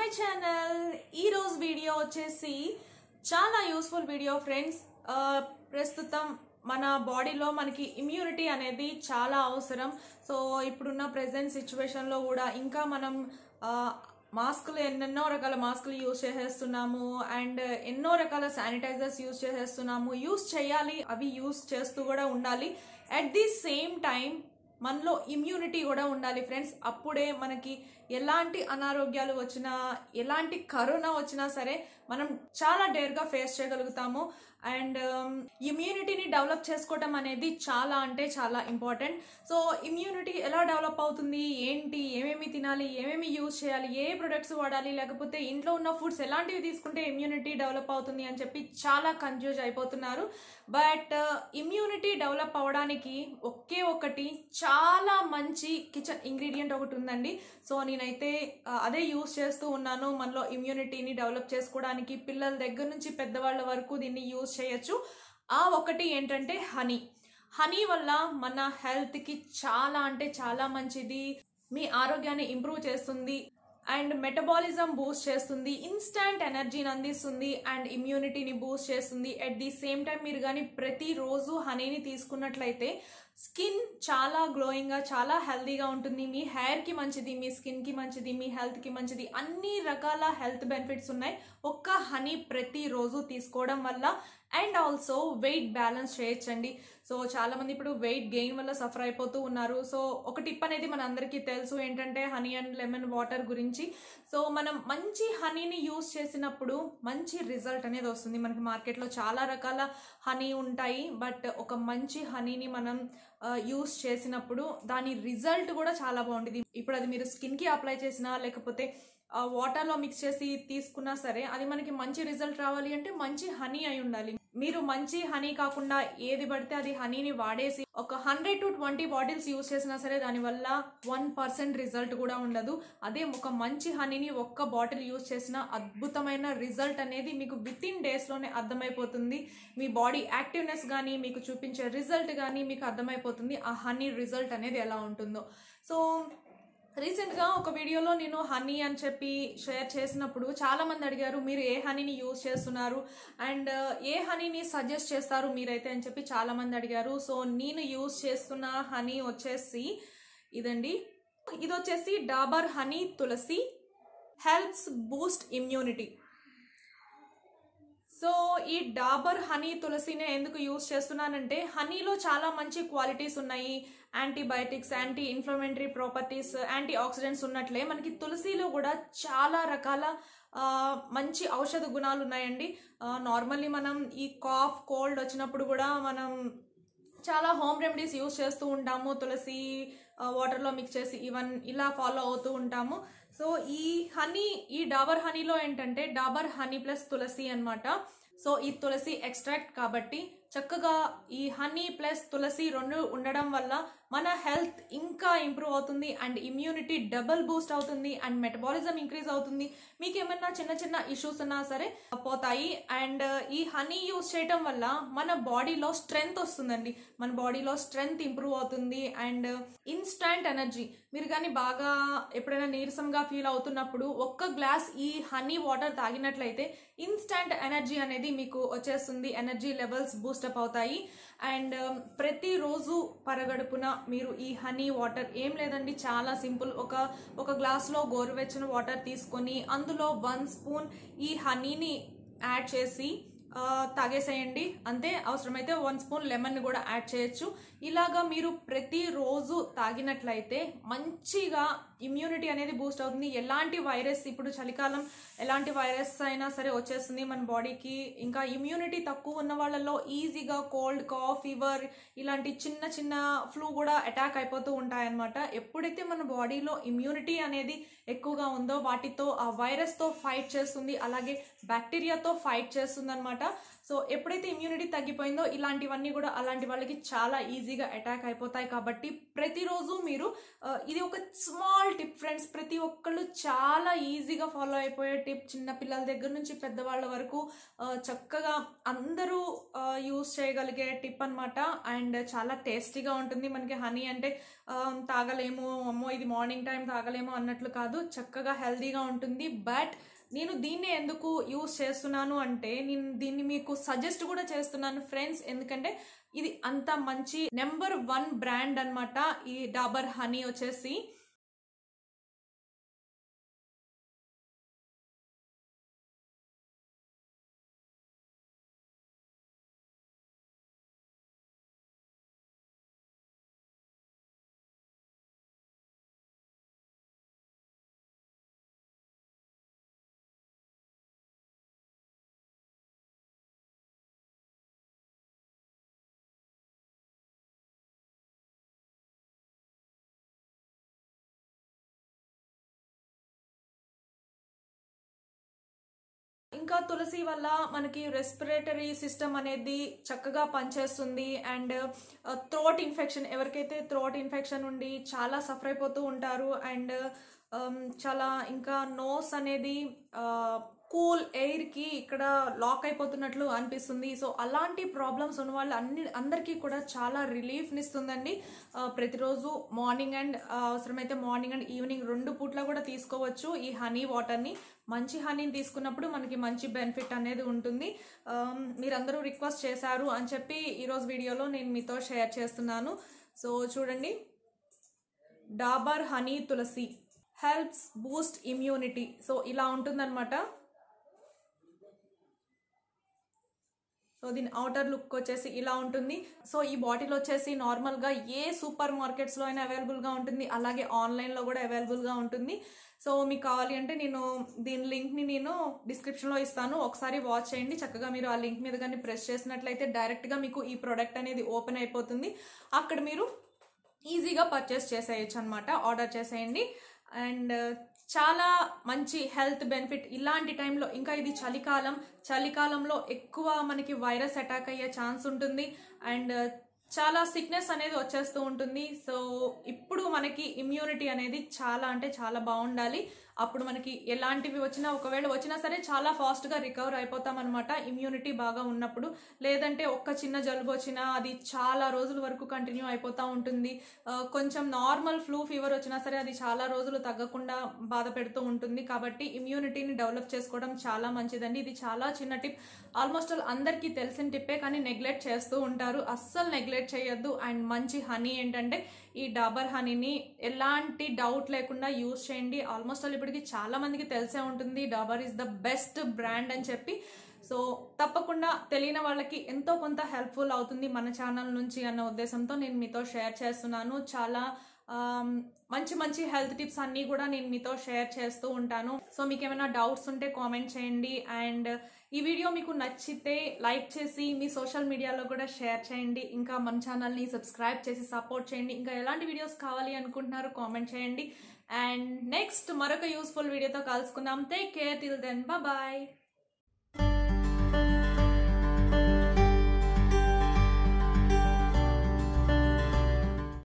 channel ఈ రోజు video వచ్చేసి చాలా యూస్ఫుల్ వీడియో ఫ్రెండ్స్ ప్రస్తుతం మన బాడీలో మనకి ఇమ్యూనిటీ అనేది చాలా అవసరం సో ఇప్పుడున్న ప్రజెంట్ సిచ్యువేషన్లో కూడా ఇంకా మనం ఆ, మాస్కులు ఎన్నెన్నో రకాల మాస్కులు యూజ్ చేసేస్తున్నాము అండ్ ఎన్నో రకాల శానిటైజర్స్ యూజ్ చేసేస్తున్నాము యూజ్ చేయాలి అవి యూజ్ చేస్తూ కూడా ఉండాలి అట్ ది సేమ్ టైం మనలో ఇమ్యూనిటీ కూడా ఉండాలి ఫ్రెండ్స్ అప్పుడే మనకి ఎలాంటి అనారోగ్యాలు వచ్చినా ఎలాంటి కరోనా వచ్చినా సరే మనం చాలా డేర్గా ఫేస్ చేయగలుగుతాము అండ్ ఇమ్యూనిటీని డెవలప్ చేసుకోవటం అనేది చాలా అంటే చాలా ఇంపార్టెంట్ సో ఇమ్యూనిటీ ఎలా డెవలప్ అవుతుంది ఏంటి ఏమేమి తినాలి ఏమేమి యూజ్ చేయాలి ఏ ప్రొడక్ట్స్ వాడాలి లేకపోతే ఇంట్లో ఉన్న ఫుడ్స్ ఎలాంటివి తీసుకుంటే ఇమ్యూనిటీ డెవలప్ అవుతుంది అని చెప్పి చాలా కన్ఫ్యూజ్ అయిపోతున్నారు బట్ ఇమ్యూనిటీ డెవలప్ అవ్వడానికి ఒకే ఒకటి చాలా మంచి కిచెన్ ఇంగ్రీడియంట్ ఒకటి ఉందండి సో నేనైతే ఆ, అదే యూస్ చేస్తూ ఉన్నాను మనలో ఇమ్యూనిటీని డెవలప్ చేసుకోవడానికి పిల్లల దగ్గర నుంచి పెద్దవాళ్ళ వరకు దీన్ని యూజ్ చేయొచ్చు ఆ ఒకటి ఏంటంటే హనీ హనీ వల్ల మన హెల్త్కి చాలా అంటే చాలా మంచిది మీ ఆరోగ్యాన్ని ఇంప్రూవ్ చేస్తుంది అండ్ మెటబాలిజం బూస్ట్ చేస్తుంది ఇన్స్టాంట్ ఎనర్జీని అందిస్తుంది అండ్ ఇమ్యూనిటీని బూస్ట్ చేస్తుంది అట్ ది సేమ్ టైం మీరు కానీ ప్రతిరోజు హనీని తీసుకున్నట్లయితే స్కిన్ చాలా గ్లోయింగ్గా చాలా హెల్తీగా ఉంటుంది మీ హెయిర్కి మంచిది మీ స్కిన్కి మంచిది మీ హెల్త్కి మంచిది అన్ని రకాల హెల్త్ బెనిఫిట్స్ ఉన్నాయి ఒక్క హనీ ప్రతిరోజు తీసుకోవడం వల్ల అండ్ ఆల్సో వెయిట్ బ్యాలెన్స్ చేయొచ్చండి సో చాలా మంది ఇప్పుడు వెయిట్ గెయిన్ వల్ల సఫర్ అయిపోతూ ఉన్నారు సో ఒక టిప్ అనేది మన అందరికీ తెలుసు ఏంటంటే హనీ అండ్ లెమన్ వాటర్ గురించి సో మనం మంచి హనీని యూస్ చేసినప్పుడు మంచి రిజల్ట్ అనేది వస్తుంది మనకి మార్కెట్లో చాలా రకాల హనీ ఉంటాయి బట్ ఒక మంచి హనీని మనం యూస్ చేసినప్పుడు దాని రిజల్ట్ కూడా చాలా బాగుంటుంది ఇప్పుడు అది మీరు స్కిన్కి అప్లై చేసినా లేకపోతే ఆ వాటర్లో మిక్స్ చేసి తీసుకున్నా సరే అది మనకి మంచి రిజల్ట్ రావాలి అంటే మంచి హనీ అయి ఉండాలి మీరు మంచి హనీ కాకుండా ఏది పడితే అది హనీని వాడేసి ఒక hundred to twenty bottles use చేసినా సరే దానివల్ల వన్ పర్సెంట్ రిజల్ట్ కూడా ఉండదు అదే ఒక మంచి హనీని ఒక్క బాటిల్ యూస్ చేసిన అద్భుతమైన రిజల్ట్ అనేది మీకు విత్ ఇన్ డేస్లోనే అర్థమైపోతుంది మీ బాడీ యాక్టివ్నెస్ కానీ మీకు చూపించే రిజల్ట్ కానీ మీకు అర్థమైపోతుంది ఆ హనీ రిజల్ట్ అనేది ఎలా ఉంటుందో సో రీసెంట్గా ఒక వీడియోలో నేను హనీ అని చెప్పి షేర్ చేసినప్పుడు చాలా మంది అడిగారు మీరు ఏ హనీని యూజ్ చేస్తున్నారు అండ్ ఏ హనీని సజెస్ట్ చేస్తారు మీరైతే అని చెప్పి చాలా మంది అడిగారు సో నేను యూజ్ చేస్తున్న హనీ వచ్చేసి ఇదండి ఇది వచ్చేసి Dabur honey Tulsi helps boost immunity so ఈ డాబర్ హనీ తులసిని ఎందుకు యూస్ చేస్తున్నానంటే హనీలో చాలా మంచి క్వాలిటీస్ ఉన్నాయి antibiotics anti inflammatory properties antioxidants ఉన్నట్లే మనకి తులసిలో కూడా చాలా రకాల ఆ, మంచి ఔషధ గుణాలు ఉన్నాయండి నార్మల్లీ మనం ఈ కాఫ్ కోల్డ్ వచ్చినప్పుడు కూడా మనం చాలా హోమ్ రెమెడీస్ యూస్ చేస్తూ ఉంటాము తులసి ఆ, వాటర్లో మిక్స్ చేసి ఈవెన్ ఇలా ఫాలో అవుతూ ఉంటాము సో ఈ హనీ ఈ డాబర్ హనీలో ఏంటంటే డాబర్ హనీ ప్లస్ తులసి అన్నమాట సో ఈ తులసి ఎక్స్ట్రాక్ట్ కాబట్టి చక్కగా ఈ హనీ ప్లస్ తులసి రెండు ఉండడం వల్ల మన హెల్త్ ఇంకా ఇంప్రూవ్ అవుతుంది అండ్ ఇమ్యూనిటీ డబుల్ బూస్ట్ అవుతుంది అండ్ మెటబాలిజం ఇంక్రీజ్ అవుతుంది మీకు ఏమైనా చిన్న చిన్న ఇష్యూస్ ఉన్నా సరే పోతాయి అండ్ ఈ హనీ యూస్ చేయటం వల్ల మన బాడీలో స్ట్రెంగ్త్ వస్తుందండి మన బాడీలో స్ట్రెంగ్త్ ఇంప్రూవ్ అవుతుంది అండ్ ఇన్స్టాంట్ ఎనర్జీ మీరు కానీ బాగా ఎప్పుడైనా నీరసంగా ఫీల్ అవుతున్నప్పుడు ఒక్క గ్లాస్ ఈ హనీ వాటర్ తాగినట్లయితే ఇన్స్టాంట్ ఎనర్జీ అనేది మీకు వచ్చేస్తుంది ఎనర్జీ లెవెల్స్ బూస్టప్ అవుతాయి అండ్ ప్రతిరోజు పరగడుపున మీరు ఈ హనీ వాటర్ ఏం లేదండి చాలా సింపుల్ ఒక ఒక గ్లాస్లో గోరువెచ్చని వాటర్ తీసుకొని అందులో వన్ స్పూన్ ఈ హనీని యాడ్ చేసి ఆ, తాగేసేయండి అంతే అవసరమైతే వన్ స్పూన్ లెమన్ కూడా యాడ్ చేయొచ్చు ఇలాగా మీరు ప్రతిరోజు తాగినట్లయితే మంచిగా ఇమ్యూనిటీ అనేది బూస్ట్ అవుతుంది ఎలాంటి వైరస్ ఇప్పుడు చలికాలం ఎలాంటి వైరస్ అయినా సరే వచ్చేస్తుంది మన బాడీకి ఇంకా ఇమ్యూనిటీ తక్కువ ఉన్న వాళ్ళలో ఈజీగా కోల్డ్ కాఫ్ ఫీవర్ ఇలాంటి చిన్న చిన్న ఫ్లూ కూడా అటాక్ అయిపోతూ ఉంటాయన్నమాట ఎప్పుడైతే మన బాడీలో ఇమ్యూనిటీ అనేది ఎక్కువగా ఉందో వాటితో ఆ వైరస్తో ఫైట్ చేస్తుంది అలాగే బ్యాక్టీరియాతో ఫైట్ చేస్తుంది అనమాట అనమాట సో ఎప్పుడైతే ఇమ్యూనిటీ తగ్గిపోయిందో ఇలాంటివన్నీ కూడా అలాంటి వాళ్ళకి చాలా ఈజీగా అటాక్ అయిపోతాయి కాబట్టి ప్రతిరోజు మీరు ఆ, ఇది ఒక స్మాల్ టిప్ ఫ్రెండ్స్ ప్రతి ఒక్కళ్ళు చాలా ఈజీగా ఫాలో అయిపోయే టిప్ చిన్న పిల్లల దగ్గర నుంచి పెద్దవాళ్ళ వరకు ఆ, చక్కగా అందరూ యూస్ చేయగలిగే టిప్ అన్నమాట అండ్ చాలా టేస్టీగా ఉంటుంది మనకి హనీ అంటే ఆ, తాగలేము అమ్మో ఇది మార్నింగ్ టైం తాగలేము అన్నట్లు కాదు చక్కగా హెల్దీగా ఉంటుంది బట్ నేను దీన్ని ఎందుకు యూస్ చేస్తున్నాను అంటే నేను దీన్ని మీకు సజెస్ట్ కూడా చేస్తున్నాను ఫ్రెండ్స్ ఎందుకంటే ఇది అంత మంచి నెంబర్ వన్ బ్రాండ్ అన్నమాట ఈ డాబర్ హనీ వచ్చేసి ఇంకా తులసి వల్ల మనకి రెస్పిరేటరీ సిస్టమ్ అనేది చక్కగా పనిచేస్తుంది అండ్ థ్రోట్ ఇన్ఫెక్షన్ ఎవరికైతే థ్రోట్ ఇన్ఫెక్షన్ ఉండి చాలా సఫర్ అయిపోతూ ఉంటారు అండ్ చాలా ఇంకా నోస్ అనేది కూల్ ఎయిర్ కి ఇక్కడ లాక్ అయిపోతున్నట్లు అనిపిస్తుంది సో అలాంటి ప్రాబ్లమ్స్ ఉన్న వాళ్ళు అన్ని అందరికీ కూడా చాలా రిలీఫ్ ఇస్తుందండి ఆ, ప్రతిరోజు మార్నింగ్ అండ్ అవసరమైతే మార్నింగ్ అండ్ ఈవినింగ్ రెండు పూట్ల కూడా తీసుకోవచ్చు ఈ హనీ వాటర్ని మంచి హనీని తీసుకున్నప్పుడు మనకి మంచి బెనిఫిట్ అనేది ఉంటుంది ఆ, మీరందరూ రిక్వెస్ట్ చేశారు అని చెప్పి ఈరోజు వీడియోలో నేను మీతో షేర్ చేస్తున్నాను సో చూడండి Dabur honey Tulsi helps boost immunity so ఇలా ఉంటుందన్నమాట సో దీని అవుటర్ లుక్ వచ్చేసి ఇలా ఉంటుంది సో ఈ బాటిల్ వచ్చేసి నార్మల్గా ఏ సూపర్ మార్కెట్స్లో అయినా అవైలబుల్గా ఉంటుంది అలాగే ఆన్లైన్లో కూడా అవైలబుల్గా ఉంటుంది సో మీకు కావాలి అంటే నేను దీని లింక్ని నేను డిస్క్రిప్షన్లో ఇస్తాను ఒకసారి వాచ్ చేయండి చక్కగా మీరు ఆ లింక్ మీద కానీ ప్రెస్ చేసినట్లయితే డైరెక్ట్గా మీకు ఈ ప్రోడక్ట్ అనేది ఓపెన్ అయిపోతుంది అక్కడ మీరు ఈజీగా పర్చేస్ చేసేయచ్చు అనమాట ఆర్డర్ చేసేయండి అండ్ చాలా మంచి హెల్త్ బెనిఫిట్ ఇలాంటి టైంలో ఇంకా ఇది చలికాలం చలికాలంలో ఎక్కువ మనకి వైరస్ అటాక్ అయ్యే ఛాన్స్ ఉంటుంది అండ్ చాలా సిక్నెస్ అనేది వచ్చేస్తూ ఉంటుంది సో ఇప్పుడు మనకి ఇమ్యూనిటీ అనేది చాలా అంటే చాలా బాగుండాలి అప్పుడు మనకి ఎలాంటివి వచ్చినా ఒకవేళ వచ్చినా సరే చాలా ఫాస్ట్గా రికవర్ అయిపోతాం అనమాట ఇమ్యూనిటీ బాగా ఉన్నప్పుడు లేదంటే ఒక్క చిన్న జలుబు వచ్చినా అది చాలా రోజుల వరకు కంటిన్యూ అయిపోతూ ఉంటుంది ఆ, కొంచెం నార్మల్ ఫ్లూ ఫీవర్ వచ్చినా సరే అది చాలా రోజులు తగ్గకుండా బాధ పెడుతూ ఉంటుంది కాబట్టి ఇమ్యూనిటీని డెవలప్ చేసుకోవడం చాలా మంచిదండి ఇది చాలా చిన్న టిప్ ఆల్మోస్ట్ ఆల్ అందరికీ తెలిసిన టిప్పే కానీ నెగ్లెక్ట్ చేస్తూ ఉంటారు అస్సలు నెగ్లెక్ట్ చేయొద్దు అండ్ మంచి హనీ ఏంటంటే ఈ డాబర్ హనీని ఎలాంటి డౌట్ లేకుండా యూజ్ చేయండి ఆల్మోస్ట్ ఆల్ ఇప్పటికి చాలా మందికి తెలిసే ఉంటుంది Dabur is the best brand అని చెప్పి సో తప్పకుండా తెలియని వాళ్ళకి ఎంతో కొంత హెల్ప్ఫుల్ అవుతుంది మన ఛానల్ నుంచి అన్న ఉద్దేశంతో నేను మీతో షేర్ చేస్తున్నాను చాలా ఆమ్, మంచి మంచి హెల్త్ టిప్స్ అన్నీ కూడా నేను మీతో షేర్ చేస్తూ ఉంటాను సో మీకు ఏమైనా డౌట్స్ ఉంటే కామెంట్ చేయండి అండ్ ఈ వీడియో మీకు నచ్చితే లైక్ చేసి మీ సోషల్ మీడియాలో కూడా షేర్ చేయండి ఇంకా మన ఛానల్ని సబ్స్క్రైబ్ చేసి సపోర్ట్ చేయండి ఇంకా ఎలాంటి వీడియోస్ కావాలి అనుకుంటున్నారు కామెంట్ చేయండి అండ్ నెక్స్ట్ మరొక యూస్ఫుల్ వీడియోతో కలుసుకుందాం take care till then bye